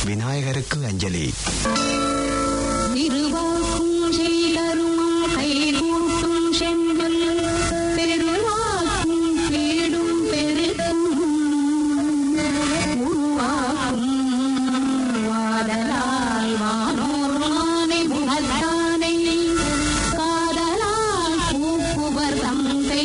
விநாயகருக்கு அஞ்சலி திருவாக்கும் செய்தருமம் கைகூட்டும் செம்பல் பெருவாக்கும் பீடும் பெருகும் உருவாக்கும் வாதலால் வானோர் மானை முகத்தானை காதலால் பூப்புவர் தந்தை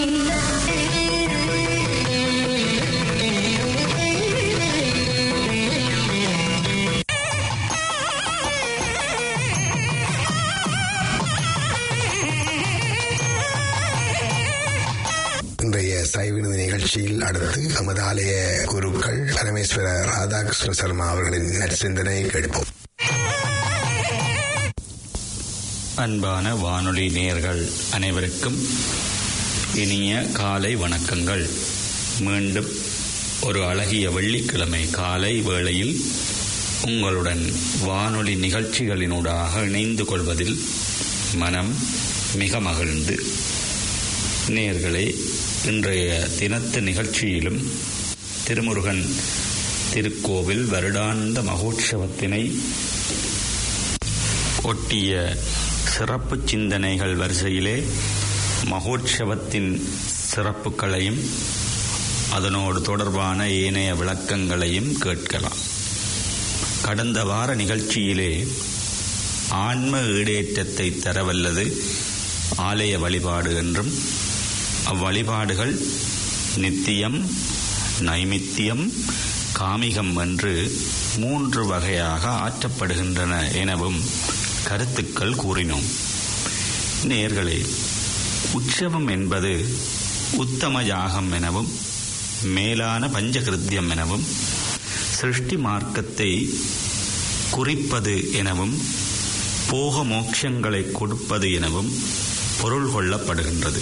இன்றைய சைவினது நிகழ்ச்சியில் அடுத்து நமது ஆலய குருக்கள் பரமேஸ்வர ராதாகிருஷ்ண சர்மா அவர்களின் நற்சிந்தனை கேட்போம் அன்பான வானொலி நேயர்கள் அனைவருக்கும் இனிய காலை வணக்கங்கள் மீண்டும் ஒரு அழகிய வெள்ளிக்கிழமை காலை வேளையில் உங்களுடன் வானொலி நிகழ்ச்சிகளினூடாக இணைந்து கொள்வதில் மனம் மிக மகிழ்ந்து நேயர்களே இன்றைய தினத்து நிகழ்ச்சியிலும் திருமுருகன் திருக்கோவில் வருடாந்த மகோற்சவத்தினை ஒட்டிய சிறப்பு சிந்தனைகள் வரிசையிலே மகோற்சவத்தின் சிறப்புகளையும் அதனோடு தொடர்பான ஏனைய விளக்கங்களையும் கேட்கலாம் கடந்த வார நிகழ்ச்சியிலே ஆன்ம ஈடேற்றத்தை தரவல்லது ஆலய வழிபாடு என்றும் அவ்வழிபாடுகள் நித்தியம் நைமித்தியம் காமிகம் என்று மூன்று வகையாக ஆற்றப்படுகின்றன எனவும் கருத்துக்கள் கூறினோம் நேர்களே உற்சவம் என்பது உத்தம யாகம் எனவும் மேலான பஞ்சகிருத்தியம் எனவும் சிருஷ்டி மார்க்கத்தை குறிப்பது எனவும் போக மோட்சங்களை கொடுப்பது எனவும் பொருள் கொள்ளப்படுகின்றது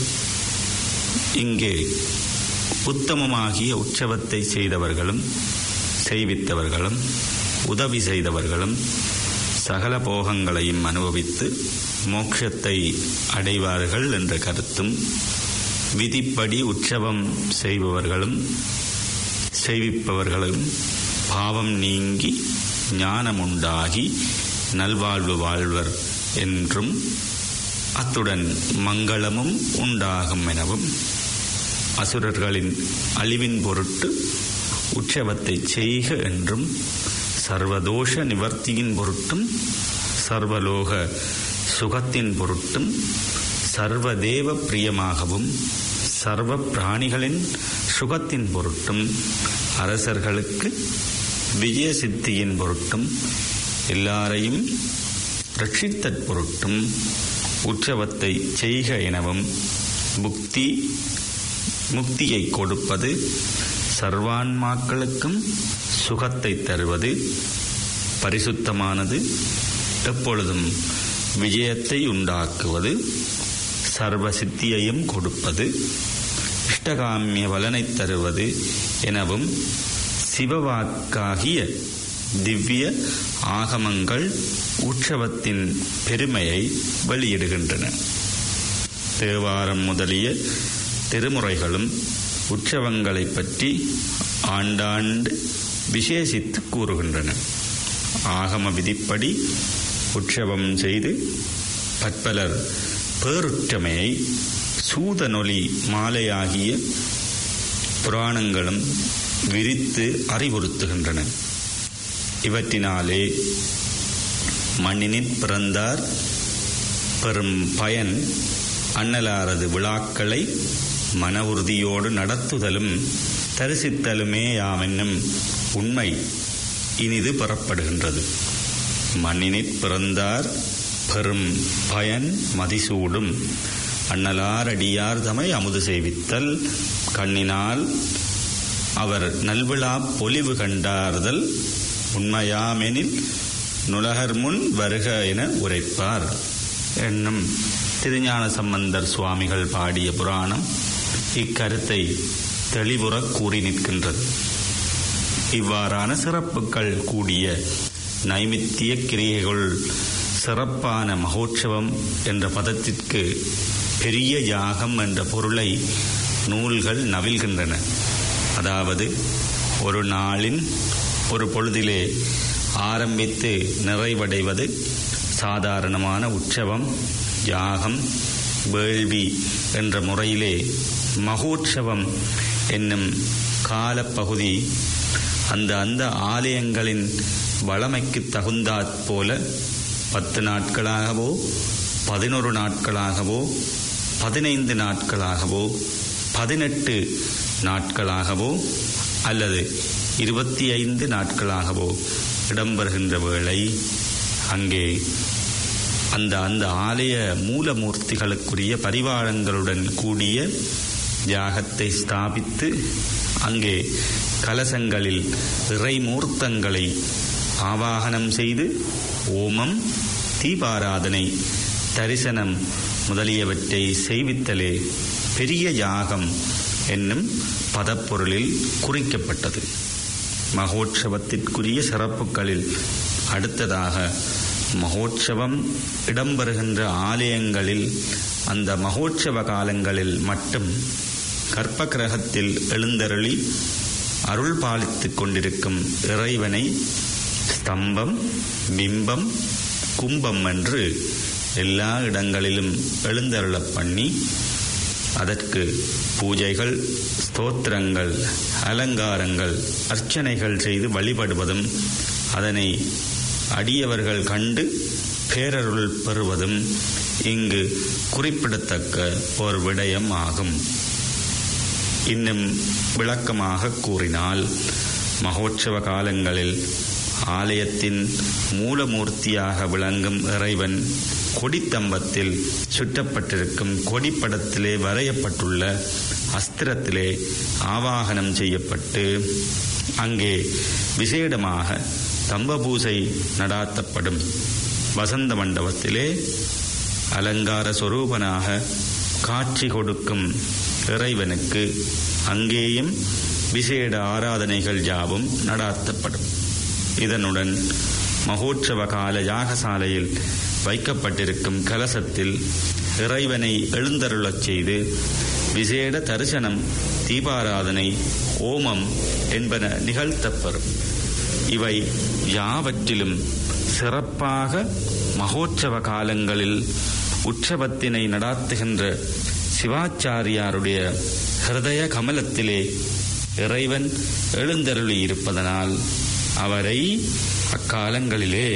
இங்கே உத்தமமாகிய உற்சவத்தை செய்தவர்களும் செய்வித்தவர்களும் உதவி செய்தவர்களும் சகல போகங்களையும் அனுபவித்து மோட்சத்தை அடைவார்கள் என்ற கருத்தும் விதிப்படி உற்சவம் செய்பவர்களும் செய்விப்பவர்களும் பாவம் நீங்கி ஞானமுண்டாகி நல்வாழ்வு வாழ்வர் என்றும் அத்துடன் மங்களமும் உண்டாகும் எனவும் அசுரர்களின் அழிவின் பொருட்டு உற்சவத்தை செய்க என்றும் சர்வதோஷ நிவர்த்தியின் பொருட்டும் சர்வலோக சுகத்தின் பொருட்டும் சர்வதேவ பிரியமாகவும் சர்வ பிராணிகளின் சுகத்தின் பொருட்டும் அரசர்களுக்கு விஜய சித்தியின் பொருட்டும் எல்லாரையும் ரட்சித்தற் பொருட்டும் உற்சவத்தை செய்க எனவும் புக்தி முக்தியை கொடுப்பது சர்வான்மாக்களுக்கும் சுகத்தை தருவது பரிசுத்தமானது எப்பொழுதும் விஜயத்தை உண்டாக்குவது சர்வ சித்தியையும் கொடுப்பது இஷ்டகாமிய பலனை தருவது எனவும் சிவவாக்காகிய திவ்ய ஆகமங்கள் உற்சவத்தின் பெருமையை வெளியிடுகின்றன தேவாரம் முதலிய திருமுறைகளும் உற்சவங்களைப் பற்றி ஆண்டாண்டு விசேஷித்து கூறுகின்றன ஆகம விதிப்படி உற்சவம் செய்து பற்பலர் பேருற்றமையை சூதனொலி மாலையாகிய புராணங்களும் விரித்து அறிவுறுத்துகின்றன இவற்றினாலே மண்ணினிற் பிறந்தார் பெறும் பயன் அன்னலாரது விழாக்களை மன உறுதியோடு நடத்துதலும் தரிசித்தலுமே யாமென்னும் உண்மை இனிது பெறப்படுகின்றது மண்ணினிற் பிறந்தார் பெறும் பயன் மதிசூடும் அண்ணலாரடியார் தமை அமுது செய்வித்தல் கண்ணினால் அவர் நல்விழா பொலிவு கண்டார்தல் உண்மையாமெனில் நுலகர் முன் வருக என உரைப்பார் என்னும் திருஞான சம்பந்தர் சுவாமிகள் பாடிய புராணம் இக்கருத்தை தெளிவுறக் கூறி நிற்கின்றது இவ்வாறான சிறப்புகள் கூடிய நைமித்திய கிரியைகள் சிறப்பான மகோற்சவம் என்ற பதத்திற்கு பெரிய யாகம் என்ற பொருளை நூல்கள் நவில்கின்றன அதாவது ஒரு நாளின் ஒரு பொழுதிலே ஆரம்பித்து நிறைவடைவது சாதாரணமான உற்சவம் யாகம் வேள்வி என்ற முறையிலே மகோற்சவம் என்னும் காலப்பகுதி அந்த அந்த ஆலயங்களின் வளமைக்கு தகுந்தாற் போல பத்து நாட்களாகவோ பதினொரு நாட்களாகவோ பதினைந்து நாட்களாகவோ பதினெட்டு நாட்களாகவோ அல்லது இருபத்தி ஐந்து நாட்களாகவோ இடம்பெறுகின்ற வேளை அங்கே அந்த அந்த ஆலய மூலமூர்த்திகளுக்குரிய பரிவாரங்களுடன் கூடிய யாகத்தை ஸ்தாபித்து அங்கே கலசங்களில் இறைமூர்த்தங்களை ஆவாகனம் செய்து ஓமம் தீபாராதனை தரிசனம் முதலியவற்றை செய்வித்தலே பெரிய யாகம் என்னும் பதப்பொருளில் குறிக்கப்பட்டது மகோற்சவத்திற்குரிய சிறப்புகளில் அடுத்ததாக மகோற்சவம் இடம்பெறுகின்ற ஆலயங்களில் அந்த மகோற்சவ காலங்களில் மட்டும் கற்ப கிரகத்தில் எழுந்தருளி அருள் பாலித்துக் கொண்டிருக்கும் இறைவனை ஸ்தம்பம் பிம்பம் கும்பம் என்று எல்லா இடங்களிலும் எழுந்தருளப் பண்ணி அதற்கு பூஜைகள் ஸ்தோத்திரங்கள் அலங்காரங்கள் அர்ச்சனைகள் செய்து வழிபடுவதும் அதனை அடியவர்கள் கண்டு பேரருள் பெறுவதும் இங்கு குறிப்பிடத்தக்க ஒரு விடயம் ஆகும் இன்னும் விளக்கமாக கூறினால் மகோற்சவ காலங்களில் ஆலயத்தின் மூலமூர்த்தியாக விளங்கும் இறைவன் கொடித்தம்பத்தில் சுற்றப்பட்டிருக்கும் கொடிப்படத்திலே வரையப்பட்டுள்ள அஸ்திரத்திலே ஆவாகனம் செய்யப்பட்டு அங்கே விசேடமாக தம்பபூசை நடாத்தப்படும் வசந்த மண்டபத்திலே அலங்கார சொரூபனாக காட்சி கொடுக்கும் இறைவனுக்கு அங்கேயும் விசேட ஆராதனைகள் யாவும் நடாத்தப்படும் இதனுடன் மகோற்சவ கால யாகசாலையில் வைக்கப்பட்டிருக்கும் கலசத்தில் இறைவனை எழுந்தருளச் செய்து விசேட தரிசனம் தீபாராதனை ஓமம் என்பன நிகழ்த்தப்பெறும் இவை யாவற்றிலும் சிறப்பாக மகோற்சவ காலங்களில் உற்சவத்தினை நடாத்துகின்ற சிவாச்சாரியாருடைய ஹிருதய கமலத்திலே இறைவன் எழுந்தருளி இருப்பதனால் அவரை அக்காலங்களிலே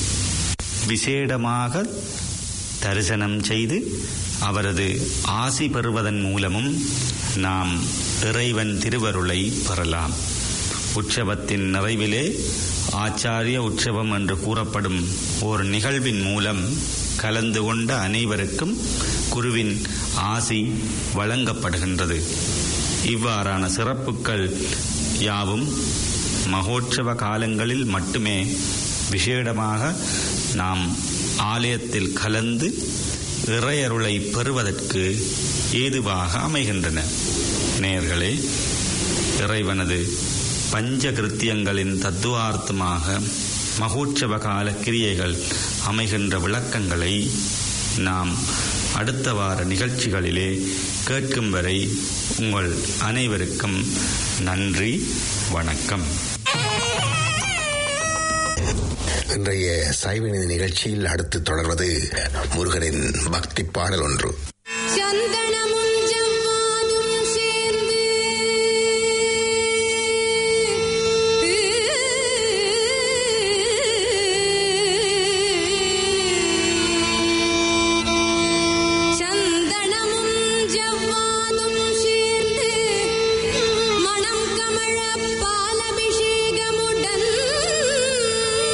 விசேடமாக தரிசனம் செய்து அவரது ஆசி பெறுவதன் மூலமும் நாம் இறைவன் திருவருளை பெறலாம் உற்சவத்தின் நிறைவிலே ஆச்சாரிய உற்சவம் என்று கூறப்படும் ஒரு நிகழ்வின் மூலம் கலந்து கொண்ட அனைவருக்கும் குருவின் ஆசி வழங்கப்படுகின்றது இவ்வாறான சிறப்புகள் யாவும் மகோற்சவ காலங்களில் மட்டுமே விசேடமாக நாம் ஆலயத்தில் கலந்து இறையருளை பெறுவதற்கு ஏதுவாக அமைகின்றன நேயர்களே இறைவனது பஞ்ச கிருத்தியங்களின் தத்துவார்த்தமாக மகோற்சவ கால கிரியைகள் அமைகின்ற விளக்கங்களை நாம் அடுத்த வார நிகழ்ச்சிகளிலே கேட்கும் வரை உங்கள் அனைவருக்கும் நன்றி வணக்கம் இன்றைய சைவநிதி நிகழ்ச்சியில் அடுத்து தொடர்வது முருகனின் பக்தி பாடல் ஒன்று சந்தனமும் ஜவ்வாதும் சேர்ந்து சந்தனமும் ஜவ்வாதும் சேர்ந்து மணம் கமழ பாலபிஷேகமுடன்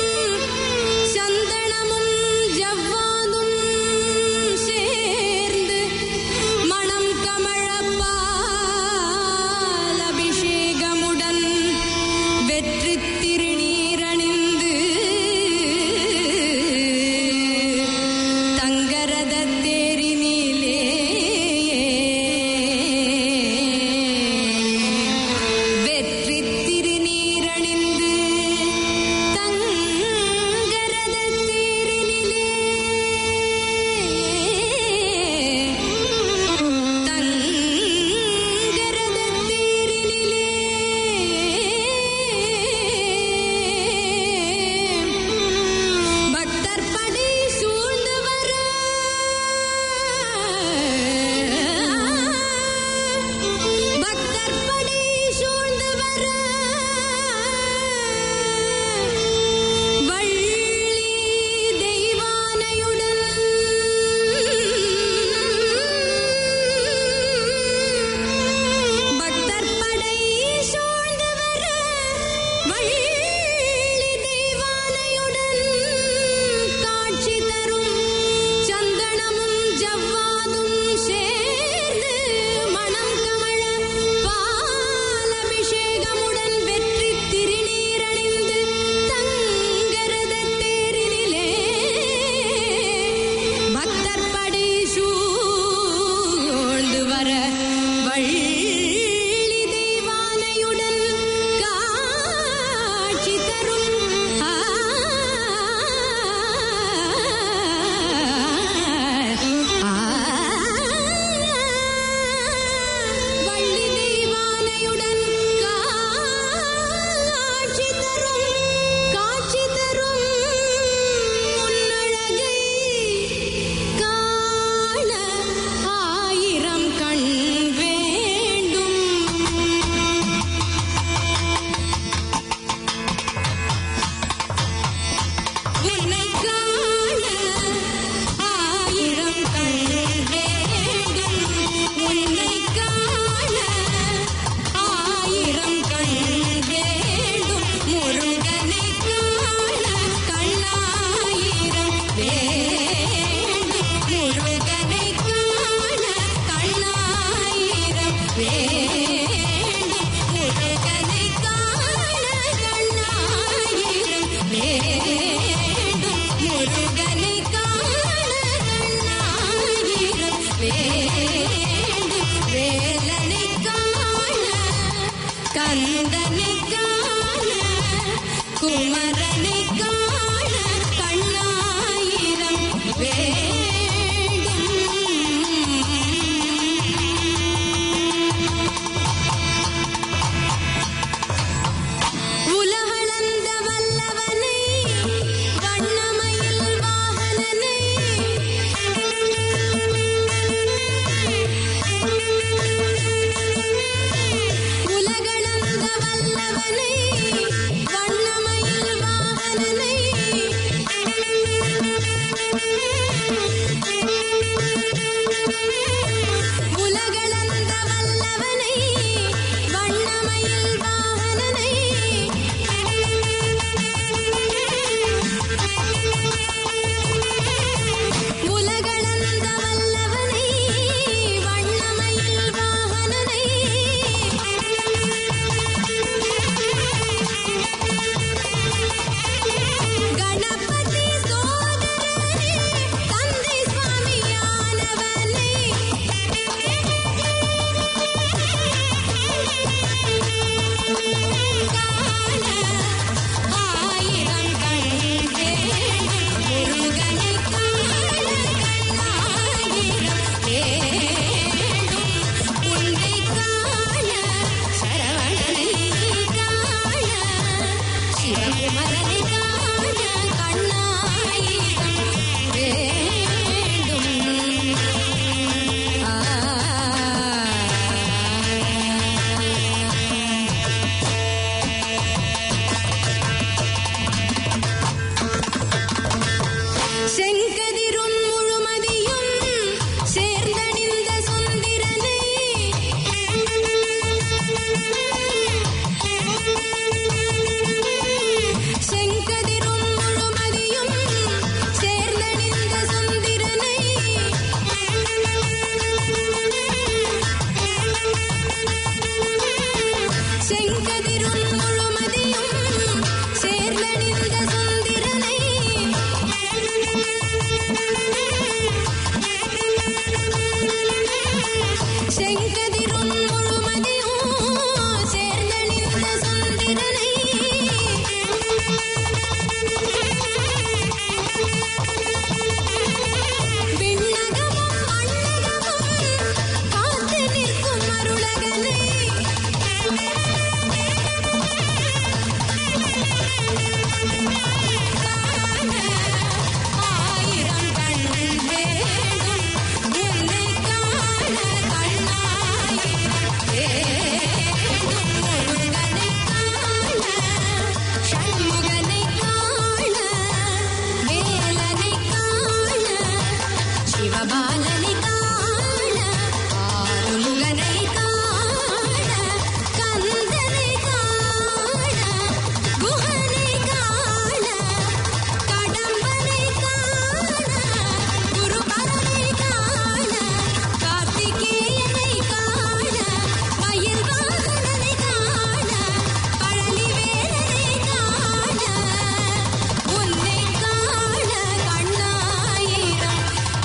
சந்தனமும் ஜவ்வாதும் சேர்ந்து வேண்டும் முருகனை காண கண்ணாயிரம் வேண்டும் முருகனை காண கண்ணாயிரம் வேண்டும் முருகனை காண கண்ணாயிரம் வேண்டும் வேலனை காண கந்தனை காண குமரனை காண கண்ணாயிரம் வேண்டும் உலகளந்த வல்லவனை வண்ணமயில் வாகனனை உலகளந்த வல்லவனை வண்ணமயில் வாகனனை உலகளந்த வல்லவனை வண்ணமயில் வாகனனை உலகளந்த வல்லவனை வண்ணமயில் வாகனனை கணபதி சோதரனே தந்தை சுவாமியானவனே காண ஆயிரம் கண் வேண்டும் முருகனை காண கண்ணாயிரம் வேண்டும் உன்னை காண சரவணனை காண சிவகுமரனை காண கண்ணாயிரம் வேண்டும் ஆ செங்கதிரும் முழுமதியும் சேர்ந்தணிந்த சுந்திரனை செங்கதிரும் முழுமதியும் சேர்ந்தணிந்த சுந்திரனை செங்கதிரும் முழுமதியும் சேர்ந்தணிந்த சுந்திரனை செங்கதிரும் முழுமதியும் சேர்ந்தணிந்த சுந்திரனை விண்ணகமும் மண்ணகமும் காத்து நிற்கும் அருளகனை காண ஆயிரம் கண் வேண்டும் உன்னை காண கண்ணாயிரம் வேண்டும் முருகனை காண சண்முகனை காண வேலனை காண சிவபாலனை காண ஆறுமுகனை காண கந்தனை காண குஹனை காண கடம்பனை காண குருபரனை காண கார்த்திகேயனை காண மயில் வாகனனை காண பழனிவேலனை காண உன்னை காண கண்ணாயிரம்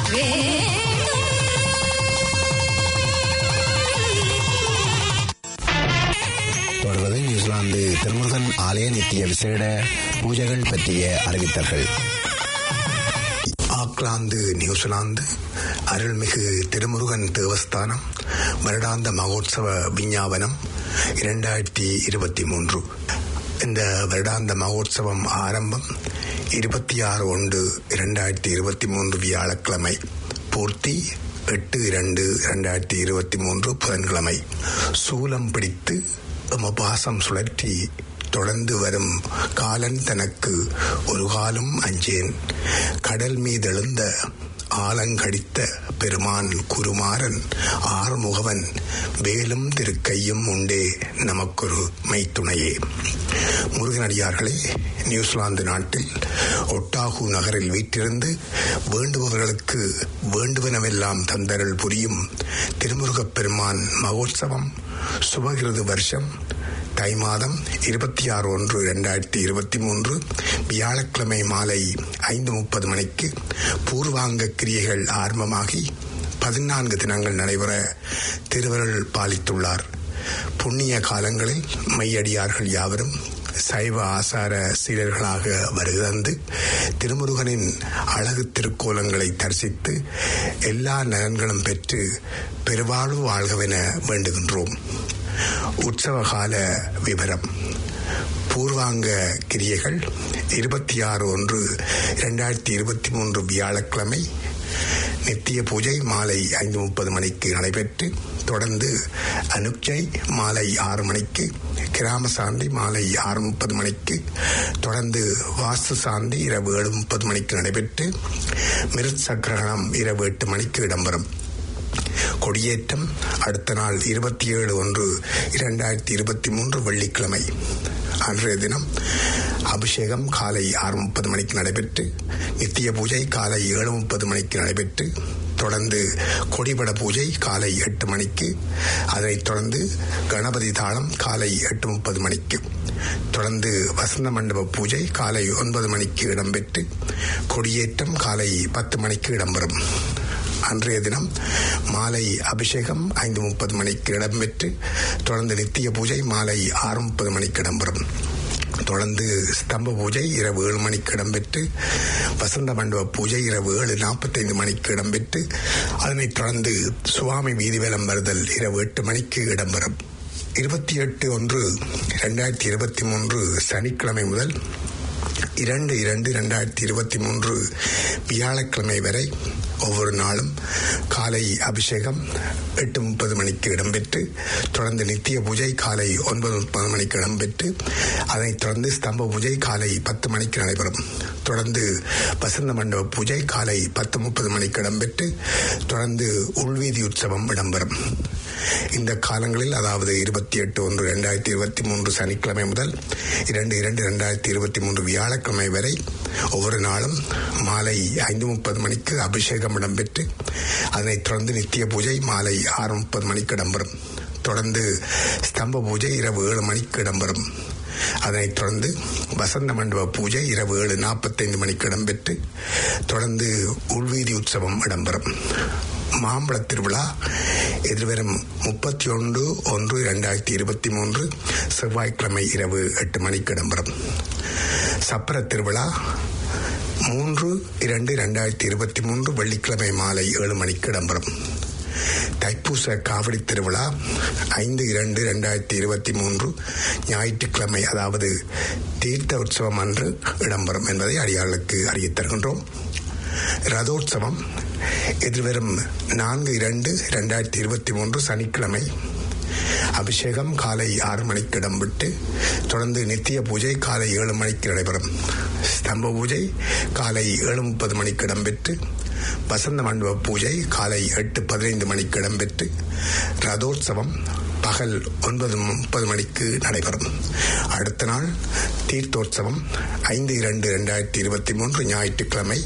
வேண்டும் தொடர்வது நியூசிலாந்து திருமுருகன் ஆலய நித்திய விசேட பூஜைகள் பற்றிய அறிவித்தல்கள் ஆக்லாந்து நியூசிலாந்து அருள்மிகு திருமுருகன் தேவஸ்தானம் வருடாந்த மகோத்சவ விஞ்ஞாபனம் இரண்டாயிரத்தி இருபத்தி மூன்று இந்த வருடாந்த மகோத்சவம் ஆரம்பம் இருபத்தி ஆறு ஒன்று இரண்டாயிரத்தி இருபத்தி மூன்று வியாழக்கிழமை பூர்த்தி எட்டு இரண்டு இரண்டாயிரத்தி இருபத்தி மூன்று புதன்கிழமை சூலம் பிடித்து உமபாசம் சுழற்றி தொடர்ந்து வரும் காலன் தனக்கு ஒரு காலம் அஞ்சேன் கடல் மீதெழுந்த ஆலங்கடித்த பெருமான் குருமாறன் ஆறுமுகவன் வேலும் திருக்கையும் உண்டே நமக்கொரு மைத்துணையே முருகனடியார்களே நியூசிலாந்து நாட்டில் ஒட்டாகு நகரில் வீற்றிருந்து வேண்டுபவர்களுக்கு வேண்டுவனவெல்லாம் தந்தரல் புரியும் திருமுருகப் பெருமான் மகோத்சவம் சுபகிருது வருஷம் தை மாதம் இருபத்தி ஆறு ஒன்று இரண்டாயிரத்தி இருபத்தி மூன்று வியாழக்கிழமை மாலை ஐந்து முப்பது மணிக்கு பூர்வாங்க கிரியைகள் ஆரம்பமாகி பதினான்கு தினங்கள் நடைபெற திருவருள் பாலித்துள்ளார் புண்ணிய காலங்களில் மையடியார்கள் யாவரும் சைவ ஆசார சீரர்களாக வருகந்து திருமுருகனின் அழகு திருக்கோலங்களை தரிசித்து எல்லா நலன்களும் பெற்று பெருவாழ்வு வாழ்கவென வேண்டுகின்றோம் உற்சவ கால விவரம் பூர்வாங்க கிரியைகள் இருபத்தி ஆறு ஒன்று இரண்டாயிரத்தி இருபத்தி மூன்று வியாழக்கிழமை நித்திய பூஜை மாலை ஐந்து முப்பது மணிக்கு நடைபெற்று தொடர்ந்து அனுக்ஜை மாலை ஆறு மணிக்கு கிராம சாந்தி மாலை ஆறு முப்பது மணிக்கு தொடர்ந்து வாஸ்து சாந்தி இரவு ஏழு முப்பது மணிக்கு நடைபெற்று மிருத் சக்கிரகணம் இரவு எட்டு மணிக்கு இடம்பெறும் கொடியேற்றம் அடுத்த நாள் இருபத்தி ஏழு ஒன்று இரண்டாயிரத்தி இருபத்தி மூன்று வெள்ளிக்கிழமை அன்றைய தினம் அபிஷேகம் காலை ஆறு முப்பது மணிக்கு நடைபெற்று நித்திய பூஜை காலை ஏழு முப்பது மணிக்கு நடைபெற்று தொடர்ந்து கொடிபட பூஜை காலை எட்டு மணிக்கு அதனைத் தொடர்ந்து கணபதி தாளம் காலை எட்டு முப்பது மணிக்கு தொடர்ந்து வசந்த மண்டப பூஜை காலை ஒன்பது மணிக்கு இடம்பெற்று கொடியேற்றம் காலை பத்து மணிக்கு இடம்பெறும் அன்றைய தினம் மாலை அபிஷேகம் ஐந்து முப்பது மணிக்கு இடம்பெற்று தொடர்ந்து நித்திய பூஜை மாலை ஆறு முப்பது மணிக்கு இடம்பெறும் தொடர்ந்து ஸ்தம்ப பூஜை இரவு ஏழு மணிக்கு இடம்பெற்று வசந்த மண்டப பூஜை இரவு ஏழு நாற்பத்தைந்து மணிக்கு இடம்பெற்று அதனைத் தொடர்ந்து சுவாமி வீதி வேலம் வருதல் இரவு எட்டு மணிக்கு இடம்பெறும் இருபத்தி எட்டு ஒன்று இரண்டாயிரத்தி இருபத்தி மூன்று சனிக்கிழமை முதல் இரண்டு இரண்டு இரண்டாயிரத்தி இருபத்தி மூன்று வியாழக்கிழமை வரை ஒவ்வொரு நாளும் காலை அபிஷேகம் எட்டு முப்பது மணிக்கு இடம்பெற்று தொடர்ந்து நித்திய பூஜை காலை ஒன்பது முப்பது மணிக்கு இடம்பெற்று அதனைத் தொடர்ந்து ஸ்தம்ப பூஜை காலை பத்து மணிக்கு நடைபெறும் தொடர்ந்து வசந்த மண்டப பூஜை காலை பத்து முப்பது மணிக்கு இடம்பெற்று தொடர்ந்து உள்வீதி உற்சவம் இடம்பெறும் இந்த காலங்களில் அதாவது இருபத்தி எட்டு ஒன்று இரண்டாயிரத்தி இருபத்தி மூன்று சனிக்கிழமை முதல் இரண்டு இரண்டு இரண்டாயிரத்தி இருபத்தி மூன்று வியாழக்கிழமை வரை ஒவ்வொரு நாளும் மாலை ஐந்து முப்பது மணிக்கு அபிஷேகம் இடம்பெற்று அதனைத் தொடர்ந்து நித்திய பூஜை மாலை ஆறு முப்பது மணிக்கு இடம்பெறும் தொடர்ந்து ஸ்தம்ப பூஜை இரவு ஏழு மணிக்கு இடம்பெறும் அதனைத் தொடர்ந்து வசந்த மண்டப பூஜை இரவு ஏழு நாற்பத்தைந்து மணிக்கு இடம்பெற்று தொடர்ந்து உள்வீதி உற்சவம் இடம்பெறும் மாம்பழ திருவிழா எதிர்வரும் முப்பத்தி ஒன்று ஒன்று இரண்டாயிரத்தி இருபத்தி மூன்று செவ்வாய்க்கிழமை இரவு எட்டு மணிக்கு இடம்பெறும் சப்பர திருவிழா மூன்று இரண்டு இரண்டாயிரத்தி இருபத்தி மூன்று வெள்ளிக்கிழமை மாலை ஏழு மணிக்கு இடம்பெறும் தைப்பூச காவடி திருவிழா ஐந்து இரண்டு இரண்டாயிரத்தி இருபத்தி மூன்று ஞாயிற்றுக்கிழமை அதாவது தீர்த்த உற்சவம் அன்று இடம்பெறும் என்பதை அடியார்களுக்கு அறியத் தருகின்றோம் ரதோற்சவம் எதிர்வரும் நான்கு இரண்டு இரண்டாயிரத்தி இருபத்தி மூன்று சனிக்கிழமை அபிஷேகம் காலை ஆறு மணிக்கு இடம்பெற்று தொடர்ந்து நித்திய பூஜை காலை ஏழு மணிக்கு நடைபெறும் ஸ்தம்ப பூஜை காலை ஏழு முப்பது மணிக்கு இடம்பெற்று வசந்த மண்டப பூஜை காலை எட்டு பதினைந்து மணிக்கு இடம்பெற்று ரதோற்சவம் பகல் ஒன்பது முப்பது மணிக்கு நடைபெறும் அடுத்த நாள் தீர்த்தோற்சவம் ஐந்து இரண்டு இரண்டாயிரத்தி இருபத்தி மூன்று ஞாயிற்றுக்கிழமை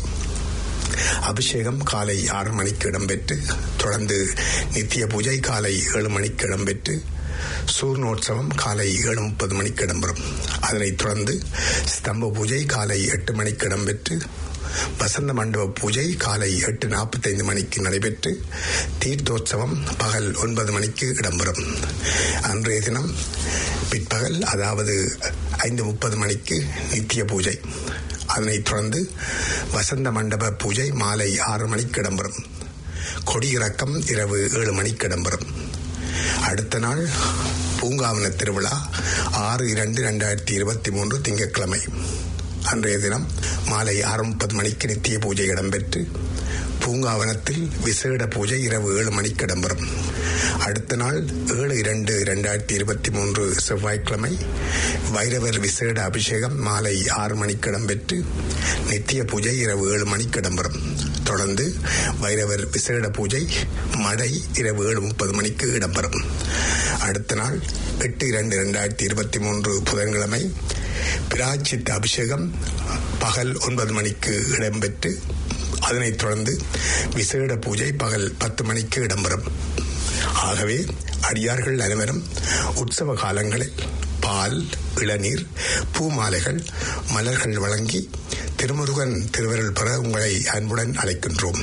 அபிஷேகம் காலை ஆறு மணிக்கு இடம்பெற்று தொடர்ந்து நித்திய பூஜை காலை ஏழு மணிக்கு இடம்பெற்று சூர்ணோற்சவம் காலை ஏழு முப்பது மணிக்கு இடம்பெறும் அதனைத் தொடர்ந்து ஸ்தம்ப பூஜை காலை எட்டு மணிக்கு இடம்பெற்று வசந்த மண்டப பூஜை காலை எட்டு நாற்பத்தைந்து மணிக்கு நடைபெற்று தீர்த்தோற்சவம் பகல் ஒன்பது மணிக்கு இடம்பெறும் அன்றைய தினம் பிற்பகல் அதாவது ஐந்து முப்பது மணிக்கு நித்திய பூஜை அதனைத் தொடர்ந்து வசந்த மண்டப பூஜை மாலை ஆறு மணிக்கு இடம்பெறும் கொடியிறக்கம் இரவு ஏழு மணிக்கு இடம்பெறும் அடுத்த நாள் பூங்காவன திருவிழா ஆறு இரண்டு இரண்டாயிரத்தி இருபத்தி மூன்று திங்கட்கிழமை அன்றைய தினம் மாலை ஆறு முப்பது மணிக்கு நித்திய பூஜை இடம்பெற்று பூங்காவனத்தில் விசேட பூஜை இரவு ஏழு மணிக்கு இடம்பெறும் அடுத்த நாள் ஏழு இரண்டு இரண்டாயிரத்தி இருபத்தி மூன்று செவ்வாய்க்கிழமை வைரவர் விசேட அபிஷேகம் மாலை ஆறு மணிக்கு இடம்பெற்று நித்திய பூஜை இரவு ஏழு மணிக்கு இடம்பெறும் தொடர்ந்து வைரவர் விசேட பூஜை மடை இரவு ஏழு முப்பது மணிக்கு இடம்பெறும் அடுத்த நாள் எட்டு இரண்டு இரண்டாயிரத்தி இருபத்தி மூன்று புதன்கிழமை பிராச்சித்த அபிஷேகம் பகல் ஒன்பது மணிக்கு இடம்பெற்று அதனைத் தொடர்ந்து விசேட பூஜை பகல் பத்து மணிக்கு இடம்பெறும் ஆகவே அடியார்கள் அனைவரும் உற்சவ காலங்களில் பால் இளநீர் பூமாலைகள் மலர்கள் வழங்கி திருமுருகன் திருவருள் பெற உங்களை அன்புடன் அழைக்கின்றோம்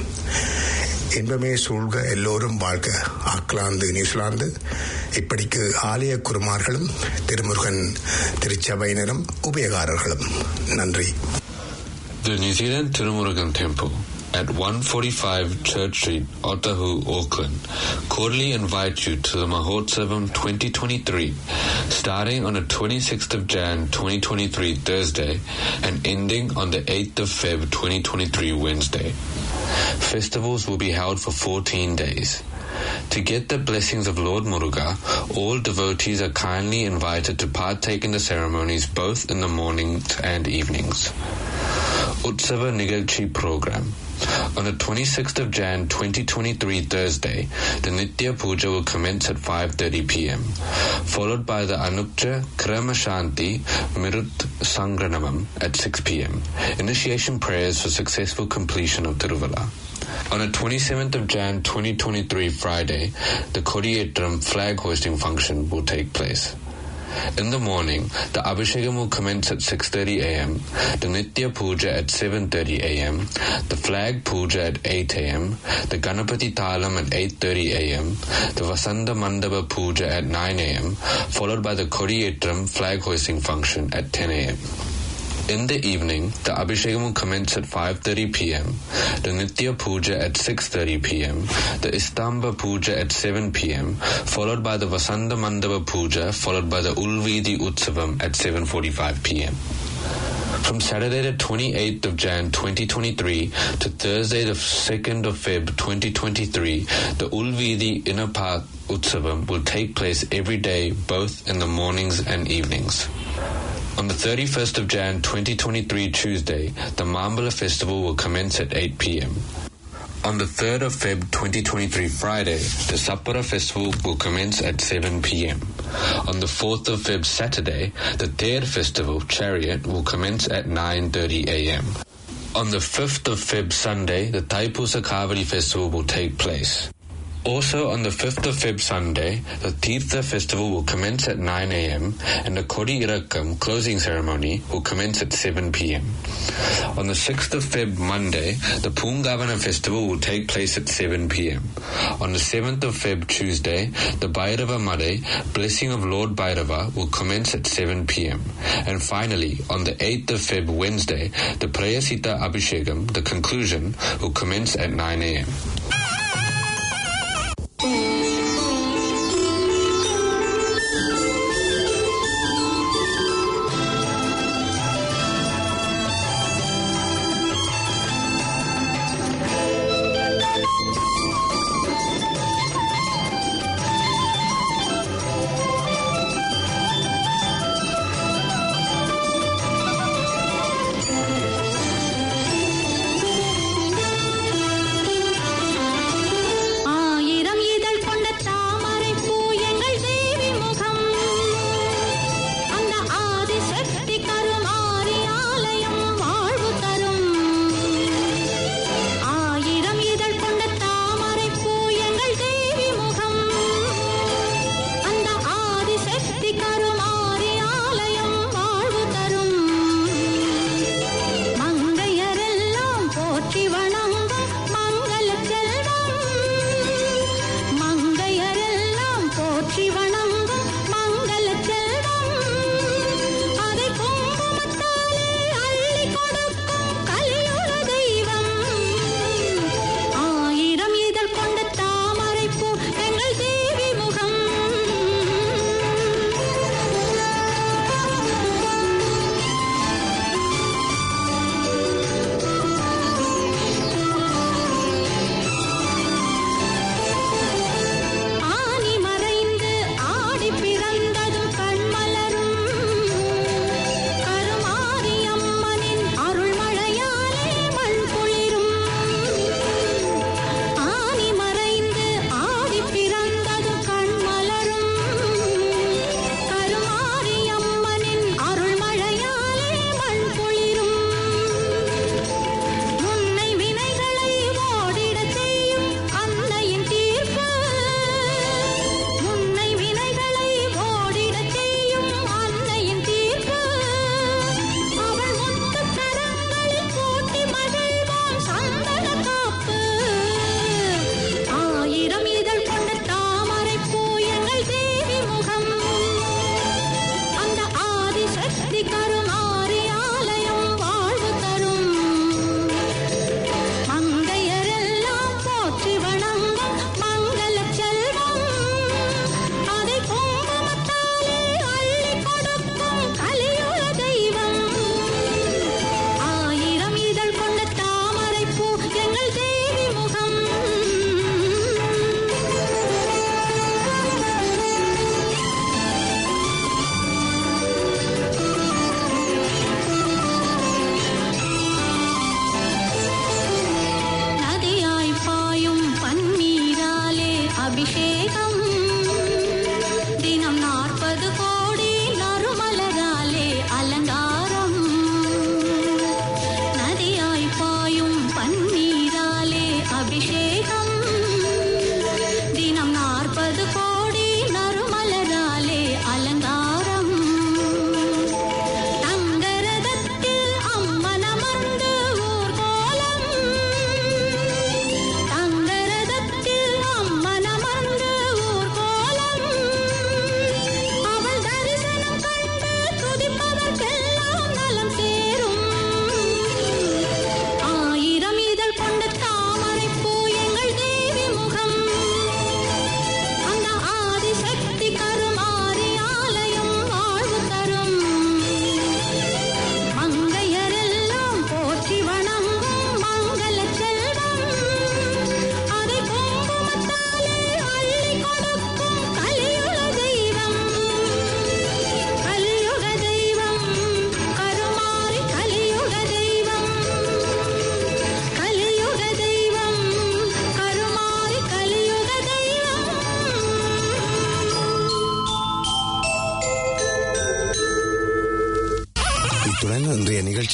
இன்பமே சூழ்க எல்லோரும் வாழ்க ஆக்லாந்து நியூசிலாந்து இப்படிக்கு ஆலய குருமார்களும் திருமுருகன் திருச்சபையினரும் உபயகாரர்களும் நன்றி The New Zealand Tirumurugan Temple at 145 Church Street, Otahu, Auckland, cordially invite you to the Mahotsavam 2023, starting on the 26th of Jan 2023 Thursday and ending on the 8th of Feb 2023 Wednesday. Festivals will be held for 14 days. To get the blessings of Lord Muruga, all devotees are kindly invited to partake in the ceremonies both in the mornings and evenings. Utsava Nigalchi program. On the 26th of Jan 2023 Thursday, the Nitya Puja will commence at 5.30 pm, followed by the Anupcha Kramashanti Mirut Sangranamam at 6 pm, initiation prayers for successful completion of Tiruvalla. On the 27th of Jan 2023 Friday, the Kodiyetram flag hoisting function will take place. In the morning, the Abhishekam will commence at 6.30 am, the Nitya Puja at 7.30 am, the Flag Puja at 8 am, the Ganapati Talam at 8.30 am, the Vasanta Mandapa Puja at 9 am, followed by the Kodiyetram flag hoisting function at 10 am. In the evening, the Abhishekam will commence at 5.30 pm, the Nitya Puja at 6.30 pm, the Istamba Puja at 7 pm, followed by the Vasanta Mandapa Puja, followed by the Ulvidi Utsavam at 7.45 pm. From Saturday the 28th of Jan 2023 to Thursday the 2nd of Feb 2023, the Ulvidi Inner Park Utsavam will take place every day, both in the mornings and evenings. On the 31st of Jan 2023 Tuesday, the Mambala Festival will commence at 8 pm. On the 3rd of Feb 2023 Friday, the Sappara Festival will commence at 7 pm. On the 4th of Feb Saturday, the Ter Festival Chariot will commence at 9.30 am. On the 5th of Feb Sunday, the Taipusa Kavadi Festival will take place. Also on the 5th of Feb Sunday, the Tirtha festival will commence at 9 am and the Kodi Irakam closing ceremony will commence at 7 pm. On the 6th of Feb Monday, the Pungavana festival will take place at 7 pm. On the 7th of Feb Tuesday, the Bhairava Made, Blessing of Lord Bhairava will commence at 7 pm. And finally, on the 8th of Feb Wednesday, the Prayasita Abhishekam, the conclusion, will commence at 9 am. ஆயிரம் இதழ் கொண்ட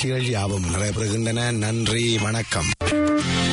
நிகழ்ச்சிகள் யாவும் நடைபெறுகின்றன நன்றி வணக்கம்